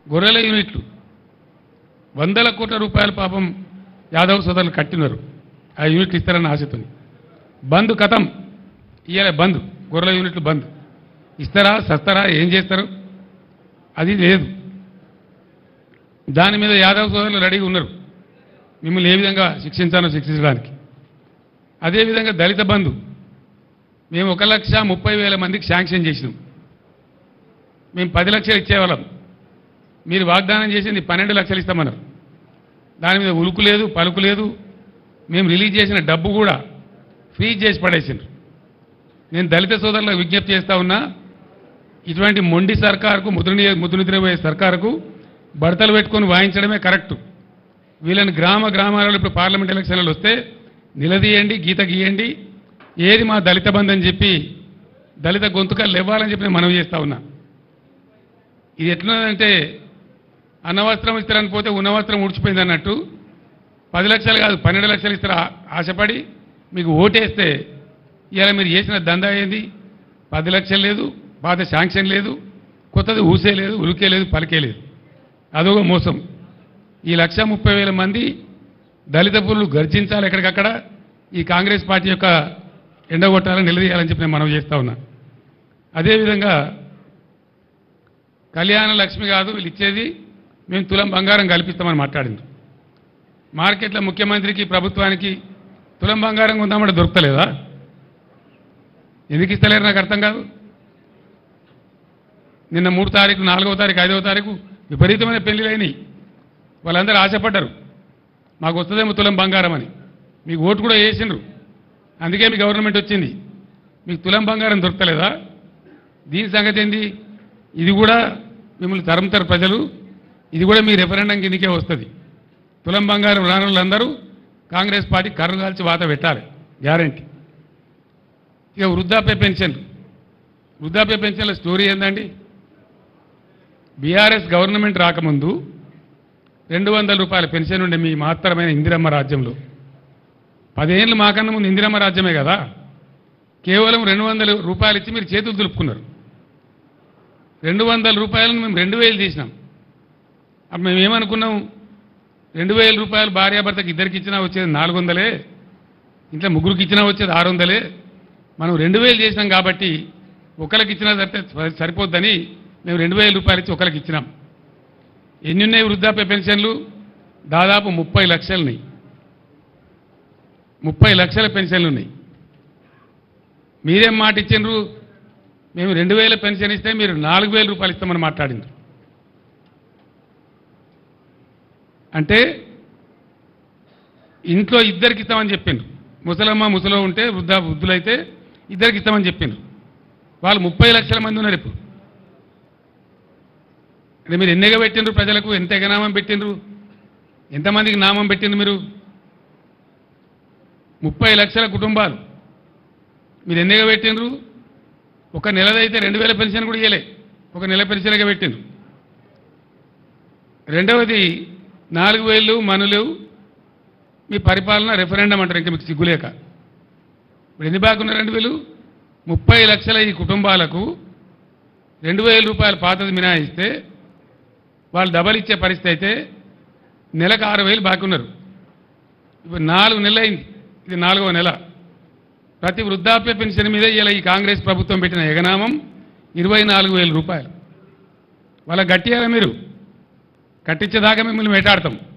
గొర్రెల యూనిట్లు వందల కోట్ల రూపాయల పాపం యాదవ్ సోదరులు కట్టినారు ఆ యూనిట్లు ఇస్తారన్న ఆశతో బంద్ కథం ఇయ్యాల బంద్ గొర్రెల యూనిట్లు బంద్ ఇస్తారా సస్తారా ఏం చేస్తారు అది లేదు దాని మీద యాదవ్ సోదరులు రెడీగా ఉన్నారు మిమ్మల్ని ఏ విధంగా శిక్షించాలో శిక్షించడానికి అదేవిధంగా దళిత బంధు మేము ఒక లక్ష ముప్పై వేల మందికి శాంక్షన్ చేసినాం మేము పది లక్షలు ఇచ్చేవాళ్ళం మీరు వాగ్దానం చేసింది పన్నెండు లక్షలు ఇస్తామన్నారు దాని మీద ఉలుకు లేదు పలుకు లేదు మేము రిలీజ్ చేసిన డబ్బు కూడా ఫ్రీజ్ చేసి పడేసిండ్రు నేను దళిత సోదరులకు విజ్ఞప్తి చేస్తా ఉన్నా ఇటువంటి మొండి సర్కారుకు ముద్రని ముద్రనిద్రపోయే సర్కారుకు బడతలు పెట్టుకొని వాయించడమే కరెక్టు వీళ్ళని గ్రామ గ్రామాలలో ఇప్పుడు పార్లమెంట్ ఎలక్షన్లు వస్తే నిలదీయండి గీత గీయండి ఏది మా దళిత బంధు అని చెప్పి దళిత గొంతుకలు ఇవ్వాలని చెప్పి నేను మనవి చేస్తా ఉన్నా ఇది ఎట్లున్నదంటే అన్నవస్త్రం ఇస్తారని పోతే ఉన్నవస్త్రం ఊడ్చిపోయింది అన్నట్టు పది లక్షలు కాదు పన్నెండు లక్షలు ఇస్తారు ఆ- ఆశపడి మీకు ఓటేస్తే ఇలా మీరు చేసిన దందా ఏంది పది లక్షలు లేదు పాత శాంక్షన్ లేదు కొత్తది ఊసే లేదు ఉలికే లేదు పలికే లేదు అదొక మోసం ఈ లక్ష ముప్పై వేల మంది దళిత పురులు గర్జించాలి ఎక్కడికక్కడ ఈ కాంగ్రెస్ పార్టీ యొక్క ఎండగొట్టాలని నిలదీయాలని చెప్పి నేను మనవి చేస్తా ఉన్నా అదేవిధంగా కళ్యాణ లక్ష్మి కాదు వీళ్ళు ఇచ్చేది మేము తులం బంగారం కల్పిస్తామని మాట్లాడింది మార్కెట్లో ముఖ్యమంత్రికి ప్రభుత్వానికి తులం బంగారం ఉందామంటే దొరుకుతలేదా ఎందుకు ఇస్తలేరు నాకు అర్థం కాదు నిన్న మూడు తారీఖు నాలుగవ తారీఖు ఐదవ తారీఖు విపరీతమైన పెళ్లిళ్ళు అయినాయి వాళ్ళందరూ ఆశపడ్డారు మాకు వస్తుందేమో తులం బంగారం అని మీకు ఓటు కూడా వేసిండ్రు అందుకే మీ గవర్నమెంట్ వచ్చింది మీకు తులం బంగారం దొరకలేదా దీని సంగతి ఏంది ఇది కూడా మిమ్మల్ని తరుముతారు ప్రజలు ఇది కూడా మీ రెఫరెండం కిందకే వస్తుంది తులం బంగారం రాని వాళ్ళందరూ కాంగ్రెస్ పార్టీ కర్రు కాల్చి వాత పెట్టాలి గ్యారంటీ ఇక వృద్ధాప్య పెన్షన్ వృద్ధాప్య పెన్షన్ల స్టోరీ ఏందండి బీఆర్ఎస్ గవర్నమెంట్ రాకముందు రెండు వందల రూపాయల పెన్షన్ ఉండే మీ మహత్తరమైన ఇందిరమ్మ రాజ్యంలో పదేళ్ళు మాకన్నా ముందు ఇందిరమ్మ రాజ్యమే కదా కేవలం రెండు వందల రూపాయలు ఇచ్చి మీరు చేతులు దులుపుకున్నారు రెండు వందల రూపాయలను మేము రెండు వేలు తీసినాం అప్పుడు మేము ఏమనుకున్నాం రెండు వేల రూపాయలు భార్యాభర్తకి ఇద్దరికి ఇచ్చినా వచ్చేది నాలుగు వందలే ఇంట్లో ముగ్గురికి ఇచ్చినా వచ్చేది ఆరు వందలే మనం రెండు వేలు చేసినాం కాబట్టి ఒకరికి ఇచ్చినా సరితే సరిపోద్దని మేము రెండు వేల రూపాయలు ఇచ్చి ఒకరికి ఇచ్చినాం ఎన్ని ఉన్నాయి వృద్ధాప్య పెన్షన్లు దాదాపు ముప్పై లక్షలున్నాయి ముప్పై లక్షల పెన్షన్లు ఉన్నాయి మీరేం మాట ఇచ్చిండ్రు మేము రెండు వేల పెన్షన్ ఇస్తే మీరు నాలుగు వేల రూపాయలు ఇస్తామని మాట్లాడిండ్రు అంటే ఇంట్లో ఇద్దరికి ఇస్తామని చెప్పిండ్రు ముసలమ్మ ముసలో ఉంటే వృద్ధ వృద్ధులైతే ఇద్దరికి ఇస్తామని చెప్పిండ్రు వాళ్ళు ముప్పై లక్షల మంది ఉన్నారు ఇప్పుడు అంటే మీరు ఎన్నిగా పెట్టిండ్రు ప్రజలకు ఎంత ఎగనామం పెట్టిండ్రు ఎంతమందికి నామం పెట్టిండ్రు మీరు ముప్పై లక్షల కుటుంబాలు మీరు ఎన్నిగా పెట్టిండ్రు ఒక నెలదైతే రెండు వేల పెన్షన్ కూడా ఇవ్వలే ఒక నెల పెన్షన్గా పెట్టిండ్రు రెండవది నాలుగు వేలు మనులు మీ పరిపాలన రెఫరెండం అంటారు ఇంకా మీకు సిగ్గులేక ఇప్పుడు ఎన్ని బాగున్నారు రెండు వేలు ముప్పై లక్షల ఈ కుటుంబాలకు రెండు వేల రూపాయల పాతది మినాయిస్తే వాళ్ళు డబల్ ఇచ్చే పరిస్థితి అయితే నెలకు ఆరు వేలు బాకీ ఉన్నారు ఇప్పుడు నాలుగు నెలలు అయింది ఇది నాలుగవ నెల ప్రతి వృద్ధాప్య పెన్షన్ మీద ఇలా ఈ కాంగ్రెస్ ప్రభుత్వం పెట్టిన ఎగనామం ఇరవై నాలుగు వేల రూపాయలు వాళ్ళ గట్టియాల మీరు కట్టించేదాకా మిమ్మల్ని వెంటాడతాం